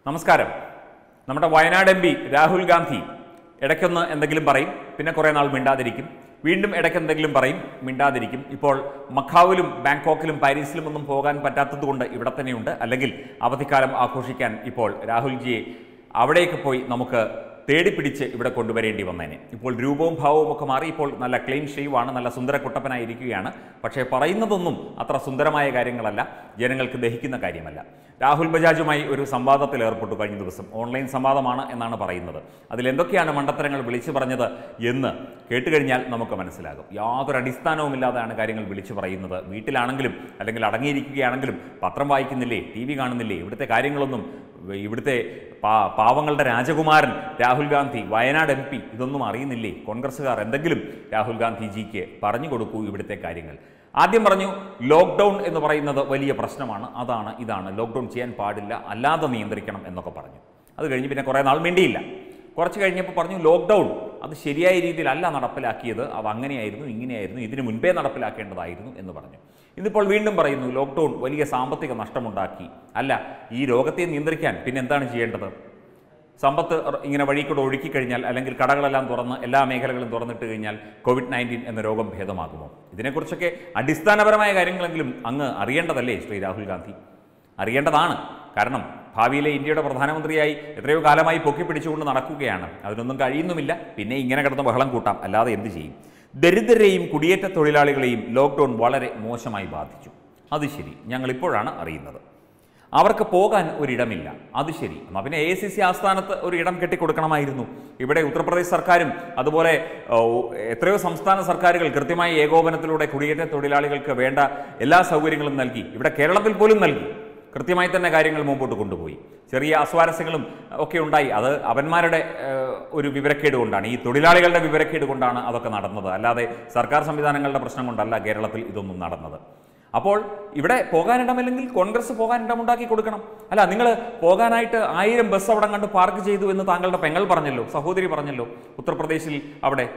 നമസ്കാരം നമ്മുടെ Wayanad M P Rahul Gandhi ഇടയ്ക്കൊന്ന് എന്തെങ്കിലും പറയും പിന്നെ കുറേ നാൾ മിണ്ടാതിരിക്കും വീണ്ടും ഇടയ്ക്ക് എന്തെങ്കിലും പറയും മിണ്ടാതിരിക്കും ഇപ്പോൾ മഖാവിലും ബാങ്കോക്കിലും പാരീസിലും ഒന്നും പോകാൻ പറ്റാത്തതുകൊണ്ട് ഇവിടെ തന്നെയുണ്ട് അല്ലെങ്കിൽ അവധിക്കാലം ആഘോഷിക്കാൻ ഇപ്പോൾ രാഹുൽജിയെ അവിടേക്ക് പോയി നമുക്ക് തേടിപ്പിടിച്ച് ഇവിടെ കൊണ്ടുവരേണ്ടി വന്നേനെ ഇപ്പോൾ രൂപവും ഭാവവും ഒക്കെ മാറി ഇപ്പോൾ നല്ല ക്ലീൻ ഷെയ്വാണ് നല്ല സുന്ദര കുട്ടപ്പനായിരിക്കുകയാണ് പക്ഷേ പറയുന്നതൊന്നും അത്ര സുന്ദരമായ കാര്യങ്ങളല്ല ജനങ്ങൾക്ക് ദഹിക്കുന്ന കാര്യമല്ല രാഹുൽ ബജാജുമായി ഒരു സംവാദത്തിൽ ഏർപ്പെട്ടു കഴിഞ്ഞ ദിവസം ഓൺലൈൻ സംവാദമാണ് എന്നാണ് പറയുന്നത് അതിലെന്തൊക്കെയാണ് മണ്ടത്തരങ്ങൾ വിളിച്ചു പറഞ്ഞത് എന്ന് കേട്ടുകഴിഞ്ഞാൽ നമുക്ക് മനസ്സിലാകും യാതൊരു അടിസ്ഥാനവുമില്ലാതെയാണ് കാര്യങ്ങൾ വിളിച്ചു പറയുന്നത് വീട്ടിലാണെങ്കിലും അല്ലെങ്കിൽ അടങ്ങിയിരിക്കുകയാണെങ്കിലും പത്രം വായിക്കുന്നില്ലേ ടി വി കാണുന്നില്ലേ ഇവിടുത്തെ കാര്യങ്ങളൊന്നും ഇവിടുത്തെ പാ പാവങ്ങളുടെ രാജകുമാരൻ രാഹുൽ ഗാന്ധി വയനാട് എം പി ഇതൊന്നും അറിയുന്നില്ലേ കോൺഗ്രസ്സുകാർ എന്തെങ്കിലും രാഹുൽ ഗാന്ധിജിക്ക് പറഞ്ഞു കൊടുക്കൂ ഇവിടുത്തെ കാര്യങ്ങൾ ആദ്യം പറഞ്ഞു ലോക്ക്ഡൗൺ എന്ന് പറയുന്നത് വലിയ പ്രശ്നമാണ് അതാണ് ഇതാണ് ലോക്ക്ഡൗൺ ചെയ്യാൻ പാടില്ല അല്ലാതെ നിയന്ത്രിക്കണം എന്നൊക്കെ പറഞ്ഞു അത് കഴിഞ്ഞ് പിന്നെ കുറേ നാൾ മിണ്ടിയില്ല കുറച്ച് കഴിഞ്ഞപ്പോൾ പറഞ്ഞു ലോക്ക്ഡൗൺ അത് ശരിയായ രീതിയിലല്ല നടപ്പിലാക്കിയത് അത് അങ്ങനെയായിരുന്നു ഇങ്ങനെയായിരുന്നു ഇതിനു മുൻപേ നടപ്പിലാക്കേണ്ടതായിരുന്നു എന്ന് പറഞ്ഞു ഇന്നിപ്പോൾ വീണ്ടും പറയുന്നു ലോക്ക്ഡൗൺ വലിയ സാമ്പത്തിക നഷ്ടമുണ്ടാക്കി അല്ല ഈ രോഗത്തെ നിയന്ത്രിക്കാൻ പിന്നെ എന്താണ് ചെയ്യേണ്ടത് സമ്പത്ത് റ- ഇങ്ങനെ വഴി കൂടെ ഒഴുക്കി കഴിഞ്ഞാൽ അല്ലെങ്കിൽ കടകളെല്ലാം തുറന്ന് എല്ലാ മേഖലകളും തുറന്നിട്ട് കഴിഞ്ഞാൽ കോവിഡ് നയൻറ്റീൻ എന്ന രോഗം ഭേദമാകുമോ ഇതിനെക്കുറിച്ചൊക്കെ അടിസ്ഥാനപരമായ കാര്യങ്ങളെങ്കിലും അങ്ങ് അറിയേണ്ടതല്ലേ ശ്രീ രാഹുൽ ഗാന്ധി അറിയേണ്ടതാണ് കാരണം ഭാവിയിലെ ഇന്ത്യയുടെ പ്രധാനമന്ത്രിയായി എത്രയോ കാലമായി പൊക്കി പിടിച്ചുകൊണ്ട് നടക്കുകയാണ് അതിനൊന്നും കഴിയുന്നുമില്ല പിന്നെ ഇങ്ങനെ കിടന്ന് ബഹളം കൂട്ടാം അല്ലാതെ എന്ത് ചെയ്യും ദരിദ്രരെയും കുടിയേറ്റ തൊഴിലാളികളെയും ലോക്ക്ഡൗൺ വളരെ മോശമായി ബാധിച്ചു അത് ശരി ഞങ്ങൾ ഇപ്പോഴാണ് അറിയുന്നത് അവർക്ക് പോകാൻ ഒരിടമില്ല അത് ശരി എന്നാൽ പിന്നെ എ സി സി ആസ്ഥാനത്ത് ഒരു ഇടം കെട്ടിക്കൊടുക്കണമായിരുന്നു ഇവിടെ ഉത്തർപ്രദേശ് സർക്കാരും അതുപോലെ ഓ, എത്രയോ സംസ്ഥാന സർക്കാരുകൾ കൃത്യമായ ഏകോപനത്തിലൂടെ കുടിയേറ്റ തൊഴിലാളികൾക്ക് വേണ്ട എല്ലാ സൗകര്യങ്ങളും നൽകി ഇവിടെ കേരളത്തിൽ പോലും നൽകി കൃത്യമായി തന്നെ കാര്യങ്ങൾ മുമ്പോട്ട് കൊണ്ടുപോയി ചെറിയ അസ്വാരസ്യങ്ങളും ഒക്കെ ഉണ്ടായി അത് അവന്മാരുടെ ഏഹ്, ഒരു വിവരക്കേട് കൊണ്ടാണ് ഈ തൊഴിലാളികളുടെ വിവരക്കേട് കൊണ്ടാണ് അതൊക്കെ നടന്നത് അല്ലാതെ സർക്കാർ സംവിധാനങ്ങളുടെ പ്രശ്നം കൊണ്ടല്ല കേരളത്തിൽ ഇതൊന്നും നടന്നത് അപ്പോൾ ഇവിടെ പോകാനിടമില്ലെങ്കിൽ കോൺഗ്രസ് പോകാൻ ഇടമുണ്ടാക്കി കൊടുക്കണം അല്ല നിങ്ങൾ പോകാനായിട്ട് ആയിരം ബസ് അവിടെ കണ്ട് പാർക്ക് ചെയ്തു എന്ന് താങ്കളുടെ പെങ്ങൾ പറഞ്ഞല്ലോ സഹോദരി പറഞ്ഞല്ലോ ഉത്തർപ്രദേശിൽ അവിടെ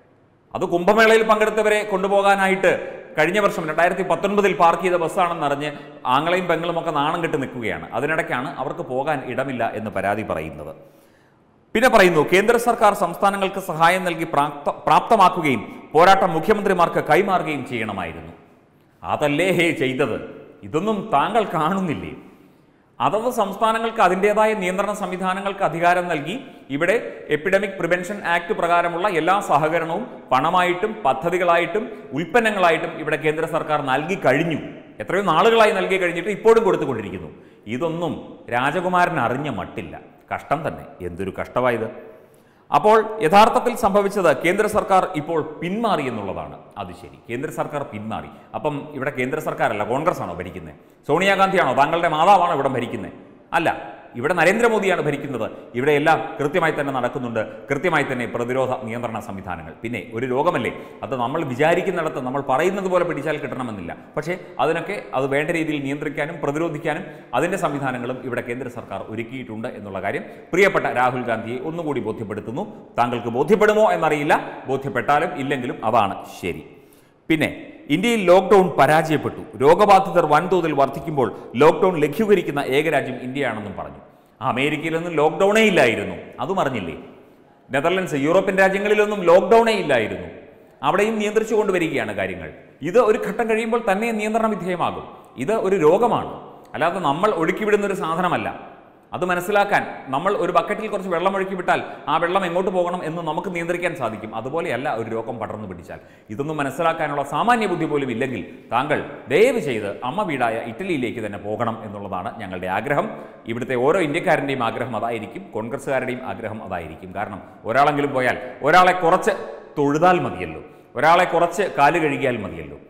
അത് കുംഭമേളയിൽ പങ്കെടുത്തവരെ കൊണ്ടുപോകാനായിട്ട് കഴിഞ്ഞ വർഷം രണ്ടായിരത്തി പത്തൊൻപതിൽ പാർക്ക് ചെയ്ത ബസ്സാണെന്ന് അറിഞ്ഞ് ആങ്ങളെയും പെങ്ങളും ഒക്കെ നാണം കെട്ട് നിൽക്കുകയാണ് അതിനിടയ്ക്കാണ് അവർക്ക് പോകാൻ ഇടമില്ല എന്ന് പരാതി പറയുന്നത് പിന്നെ പറയുന്നു കേന്ദ്ര സർക്കാർ സംസ്ഥാനങ്ങൾക്ക് സഹായം നൽകി പ്രാപ്ത പ്രാപ്തമാക്കുകയും പോരാട്ടം മുഖ്യമന്ത്രിമാർക്ക് കൈമാറുകയും ചെയ്യണമായിരുന്നു അതല്ലേ ഹേ ചെയ്തത് ഇതൊന്നും താങ്കൾ കാണുന്നില്ലേ അതത് സംസ്ഥാനങ്ങൾക്ക് അതിൻ്റെതായ നിയന്ത്രണ സംവിധാനങ്ങൾക്ക് അധികാരം നൽകി ഇവിടെ എപ്പിഡമിക് പ്രിവെൻഷൻ ആക്ട് പ്രകാരമുള്ള എല്ലാ സഹകരണവും പണമായിട്ടും പദ്ധതികളായിട്ടും ഉൽപ്പന്നങ്ങളായിട്ടും ഇവിടെ കേന്ദ്ര സർക്കാർ നൽകി കഴിഞ്ഞു എത്രയോ നാളുകളായി നൽകി കഴിഞ്ഞിട്ട് ഇപ്പോഴും കൊടുത്തുകൊണ്ടിരിക്കുന്നു ഇതൊന്നും രാജകുമാരൻ അറിഞ്ഞ മട്ടില്ല കഷ്ടം തന്നെ എന്തൊരു കഷ്ടമായത് അപ്പോൾ യഥാർത്ഥത്തിൽ സംഭവിച്ചത് കേന്ദ്ര സർക്കാർ ഇപ്പോൾ പിന്മാറി എന്നുള്ളതാണ് അത് ശരി കേന്ദ്ര സർക്കാർ പിന്മാറി അപ്പം ഇവിടെ കേന്ദ്ര സർക്കാരല്ല കോൺഗ്രസ് ആണോ ഭരിക്കുന്നത് സോണിയാഗാന്ധിയാണോ താങ്കളുടെ മാതാവാണോ ഇവിടെ ഭരിക്കുന്നത് അല്ല ഇവിടെ നരേന്ദ്രമോദിയാണ് ഭരിക്കുന്നത് ഇവിടെ എല്ലാം കൃത്യമായി തന്നെ നടക്കുന്നുണ്ട് കൃത്യമായി തന്നെ പ്രതിരോധ നിയന്ത്രണ സംവിധാനങ്ങൾ പിന്നെ ഒരു രോഗമല്ലേ അത് നമ്മൾ വിചാരിക്കുന്നിടത്ത് നമ്മൾ പറയുന്നത് പോലെ പിടിച്ചാൽ കിട്ടണമെന്നില്ല പക്ഷേ അതിനൊക്കെ അത് വേണ്ട രീതിയിൽ നിയന്ത്രിക്കാനും പ്രതിരോധിക്കാനും അതിൻ്റെ സംവിധാനങ്ങളും ഇവിടെ കേന്ദ്ര സർക്കാർ ഒരുക്കിയിട്ടുണ്ട് എന്നുള്ള കാര്യം പ്രിയപ്പെട്ട രാഹുൽ ഗാന്ധിയെ ഒന്നുകൂടി ബോധ്യപ്പെടുത്തുന്നു താങ്കൾക്ക് ബോധ്യപ്പെടുമോ എന്നറിയില്ല ബോധ്യപ്പെട്ടാലും ഇല്ലെങ്കിലും അതാണ് ശരി പിന്നെ ഇന്ത്യയിൽ ലോക്ക്ഡൌൺ പരാജയപ്പെട്ടു രോഗബാധിതർ വൻതോതിൽ വർദ്ധിക്കുമ്പോൾ ലോക്ക്ഡൌൺ ലഘൂകരിക്കുന്ന ഏകരാജ്യം ഇന്ത്യയാണെന്നും പറഞ്ഞു അമേരിക്കയിലൊന്നും ലോക്ക്ഡൌണേ ഇല്ലായിരുന്നു അതും അറിഞ്ഞില്ലേ നെതർലൻഡ്സ് യൂറോപ്യൻ രാജ്യങ്ങളിലൊന്നും ലോക്ക്ഡൌണേ ഇല്ലായിരുന്നു അവിടെയും നിയന്ത്രിച്ചു കൊണ്ടുവരികയാണ് കാര്യങ്ങൾ ഇത് ഒരു ഘട്ടം കഴിയുമ്പോൾ തന്നെ നിയന്ത്രണ വിധേയമാകും ഇത് ഒരു രോഗമാണ് അല്ലാതെ നമ്മൾ ഒഴുക്കിവിടുന്ന ഒരു സാധനമല്ല അത് മനസ്സിലാക്കാൻ നമ്മൾ ഒരു ബക്കറ്റിൽ കുറച്ച് വെള്ളം ഒഴുക്കി വിട്ടാൽ ആ വെള്ളം എങ്ങോട്ട് പോകണം എന്ന് നമുക്ക് നിയന്ത്രിക്കാൻ സാധിക്കും അതുപോലെയല്ല ഒരു രോഗം പടർന്നു പിടിച്ചാൽ ഇതൊന്നും മനസ്സിലാക്കാനുള്ള സാമാന്യ ബുദ്ധി പോലും ഇല്ലെങ്കിൽ താങ്കൾ ദയവ് ചെയ്ത് അമ്മ വീടായ ഇറ്റലിയിലേക്ക് തന്നെ പോകണം എന്നുള്ളതാണ് ഞങ്ങളുടെ ആഗ്രഹം ഇവിടുത്തെ ഓരോ ഇന്ത്യക്കാരൻ്റെയും ആഗ്രഹം അതായിരിക്കും കോൺഗ്രസ്സുകാരുടെയും ആഗ്രഹം അതായിരിക്കും കാരണം ഒരാളെങ്കിലും പോയാൽ ഒരാളെ കുറച്ച് തൊഴുതാൽ മതിയല്ലോ ഒരാളെ കുറച്ച് കാല് കഴുകിയാൽ മതിയല്ലോ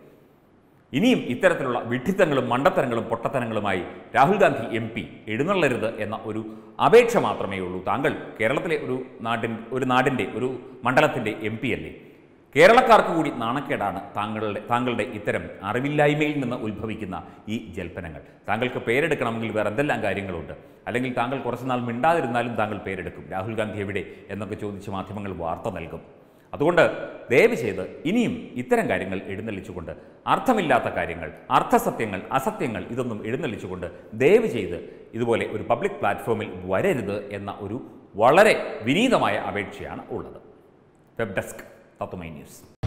ഇനിയും ഇത്തരത്തിലുള്ള വിഡ്ഢിത്തങ്ങളും മണ്ടത്തരങ്ങളും പൊട്ടത്തരങ്ങളുമായി രാഹുൽ ഗാന്ധി എം പി എഴുന്നള്ളരുത് എന്ന ഒരു അപേക്ഷ മാത്രമേ ഉള്ളൂ താങ്കൾ കേരളത്തിലെ ഒരു നാട്ടിൻ ഒരു നാടിൻ്റെ ഒരു മണ്ഡലത്തിൻ്റെ എം പി അല്ലേ കേരളക്കാർക്ക് കൂടി നാണക്കേടാണ് താങ്കളുടെ താങ്കളുടെ ഇത്തരം അറിവില്ലായ്മയിൽ നിന്ന് ഉത്ഭവിക്കുന്ന ഈ ജൽപ്പനങ്ങൾ താങ്കൾക്ക് പേരെടുക്കണമെങ്കിൽ വേറെ എന്തെല്ലാം കാര്യങ്ങളുണ്ട് അല്ലെങ്കിൽ താങ്കൾ കുറച്ചുനാൾ മിണ്ടാതിരുന്നാലും താങ്കൾ പേരെടുക്കും രാഹുൽ ഗാന്ധി എവിടെ എന്നൊക്കെ ചോദിച്ച് മാധ്യമങ്ങൾ വാർത്ത നൽകും അതുകൊണ്ട് ദയവ് ചെയ്ത് ഇനിയും ഇത്തരം കാര്യങ്ങൾ എഴുന്നള്ളിച്ചുകൊണ്ട് അർത്ഥമില്ലാത്ത കാര്യങ്ങൾ അർത്ഥസത്യങ്ങൾ അസത്യങ്ങൾ ഇതൊന്നും എഴുന്നള്ളിച്ചുകൊണ്ട് ദയവ് ചെയ്ത് ഇതുപോലെ ഒരു പബ്ലിക് പ്ലാറ്റ്ഫോമിൽ വരരുത് എന്ന ഒരു വളരെ വിനീതമായ അപേക്ഷയാണ് ഉള്ളത് വെബ് ഡെസ്ക് തത്തുമൈ ന്യൂസ്